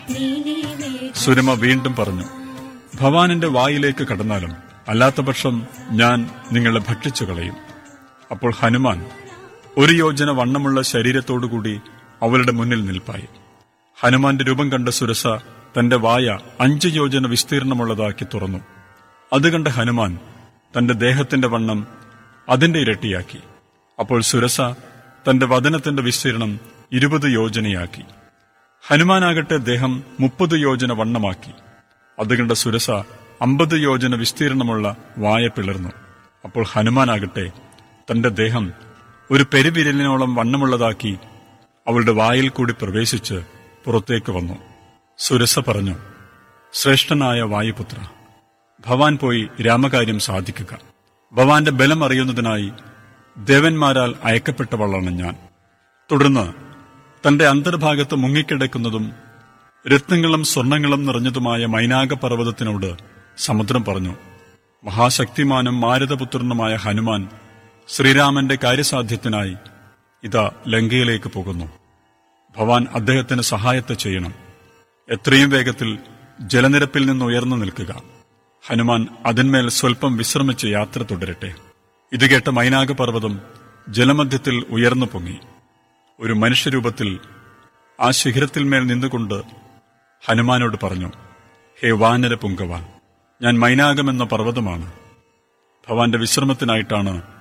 നീലിമേഘ സുരമ വീണ്ടും പറഞ്ഞു ഭവാനിന്റെ വായിലേക്ക് കടന്നാലും അല്ലാത്തപക്ഷം ഞാൻ നിങ്ങളെ ഭക്ഷിച്ചു കളയും അപ്പോൾ ഹനുമാൻ ഒരു യോജന വണ്ണമുള്ള ശരീരത്തോടുകൂടി അവളുടെ മുന്നിൽ നിൽപ്പായി ഹനുമാന്റെ രൂപം കണ്ട സുരസ തന്റെ വായ അഞ്ച് യോജന വിസ്തീർണമുള്ളതാക്കി തുറന്നു അത് കണ്ട ഹനുമാൻ തന്റെ ദേഹത്തിന്റെ വണ്ണം അതിന്റെ ഇരട്ടിയാക്കി അപ്പോൾ സുരസ തന്റെ വദനത്തിന്റെ വിസ്തീർണം ഇരുപത് യോജനയാക്കി ഹനുമാനാകട്ടെ ദേഹം മുപ്പത് യോജന വണ്ണമാക്കി അത് കണ്ട സുരസ അമ്പത് യോജന വിസ്തീർണമുള്ള വായ പിളർന്നു അപ്പോൾ ഹനുമാനാകട്ടെ തന്റെ ദേഹം ഒരു പെരുവിരലിനോളം വണ്ണമുള്ളതാക്കി അവളുടെ വായിൽ കൂടി പ്രവേശിച്ച് പുറത്തേക്ക് വന്നു സുരസ പറഞ്ഞു ശ്രേഷ്ഠനായ വായുപുത്ര ഭവാൻ പോയി രാമകാര്യം സാധിക്കുക ഭവാന്റെ ബലം അറിയുന്നതിനായി ദേവന്മാരാൽ അയക്കപ്പെട്ടവളാണ് ഞാൻ തുടർന്ന് തന്റെ അന്തർഭാഗത്ത് മുങ്ങിക്കിടക്കുന്നതും രത്നങ്ങളും സ്വർണങ്ങളും നിറഞ്ഞതുമായ മൈനാക പർവ്വതത്തിനോട് സമുദ്രം പറഞ്ഞു മഹാശക്തിമാനും മാരുതപുത്രനുമായ ഹനുമാൻ ശ്രീരാമന്റെ കാര്യസാധ്യത്തിനായി ഇതാ ലങ്കയിലേക്ക് പോകുന്നു ഭവാൻ അദ്ദേഹത്തിന് സഹായത്തെ ചെയ്യണം എത്രയും വേഗത്തിൽ ജലനിരപ്പിൽ നിന്ന് ഉയർന്നു നിൽക്കുക ഹനുമാൻ അതിന്മേൽ സ്വൽപ്പം വിശ്രമിച്ച് യാത്ര തുടരട്ടെ ഇത് കേട്ട മൈനാക പർവ്വതം ജലമധ്യത്തിൽ ഉയർന്നു പൊങ്ങി ഒരു മനുഷ്യരൂപത്തിൽ ആ ശിഖരത്തിന്മേൽ നിന്നുകൊണ്ട് ഹനുമാനോട് പറഞ്ഞു ഹേ വാനര പുങ്കവ ഞാൻ മൈനാകമെന്ന പർവ്വതമാണ് ഭവാന്റെ വിശ്രമത്തിനായിട്ടാണ്